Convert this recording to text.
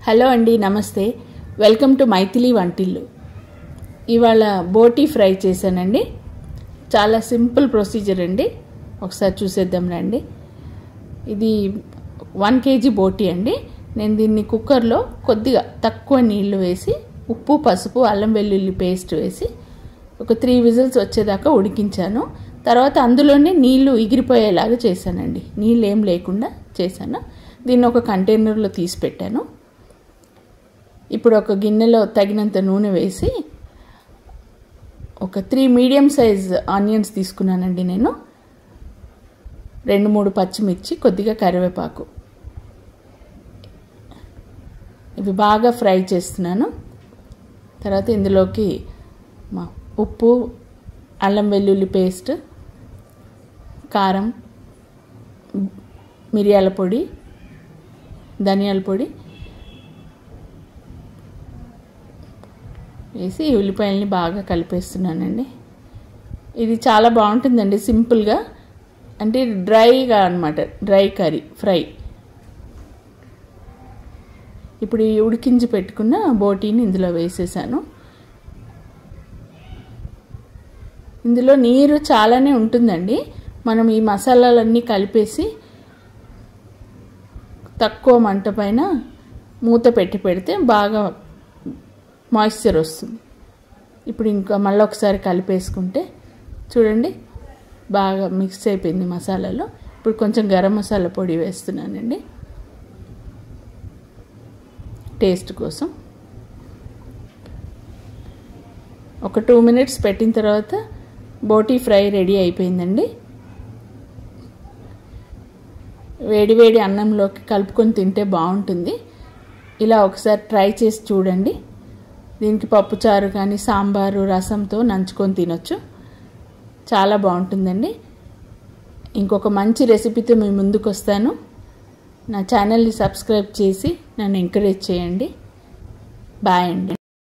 hello అండి నమస్తే welcome to Maithili వంటిల్లు ఇవాళ బోటీ ఫ్రై చేశానండి చాలా సింపుల్ ప్రొసీజర్ అండి ఒకసారి చూసేద్దాం రండి ఇది వన్ కేజీ బోటీ అండి నేను దీన్ని కుక్కర్లో కొద్దిగా తక్కువ నీళ్లు వేసి ఉప్పు పసుపు అల్లం వెల్లుల్లి పేస్ట్ వేసి ఒక త్రీ విజిల్స్ వచ్చేదాకా ఉడికించాను తర్వాత అందులోనే నీళ్లు ఎగిరిపోయేలాగా చేశానండి నీళ్ళు ఏం లేకుండా చేశాను దీన్ని ఒక కంటైనర్లో తీసి పెట్టాను ఇప్పుడు ఒక గిన్నెలో తగినంత నూనె వేసి ఒక త్రీ మీడియం సైజ్ ఆనియన్స్ తీసుకున్నానండి నేను రెండు మూడు పచ్చిమిర్చి కొద్దిగా కరివేపాకు ఇవి బాగా ఫ్రై చేస్తున్నాను తర్వాత ఇందులోకి మా ఉప్పు అల్లం వెల్లుల్లి పేస్ట్ కారం మిరియాల పొడి ధనియాల పొడి వేసి ఈ ఉల్లిపాయలని బాగా కలిపేస్తున్నానండి ఇది చాలా బాగుంటుందండి సింపుల్గా అంటే డ్రైగా అనమాట డ్రై కర్రీ ఫ్రై ఇప్పుడు ఈ ఉడికించి పెట్టుకున్న బోటీని ఇందులో వేసేసాను ఇందులో నీరు చాలానే ఉంటుందండి మనం ఈ మసాలాలన్నీ కలిపేసి తక్కువ మంట పైన మూత పెట్టి పెడితే బాగా మాయిశ్చర్ వస్తుంది ఇప్పుడు ఇంకా మళ్ళీ ఒకసారి కలిపేసుకుంటే చూడండి బాగా మిక్స్ అయిపోయింది మసాలాలో ఇప్పుడు కొంచెం గరం మసాలా పొడి వేస్తున్నానండి టేస్ట్ కోసం ఒక టూ మినిట్స్ పెట్టిన తర్వాత బోటీ ఫ్రై రెడీ అయిపోయిందండి వేడి వేడి అన్నంలోకి కలుపుకొని తింటే బాగుంటుంది ఇలా ఒకసారి ట్రై చేసి చూడండి దీనికి పప్పుచారు కానీ సాంబారు రసంతో నంచుకొని తినొచ్చు చాలా బాగుంటుందండి ఇంకొక మంచి రెసిపీతో మీ ముందుకు వస్తాను నా ఛానల్ని సబ్స్క్రైబ్ చేసి నన్ను ఎంకరేజ్ చేయండి బాయ్ అండి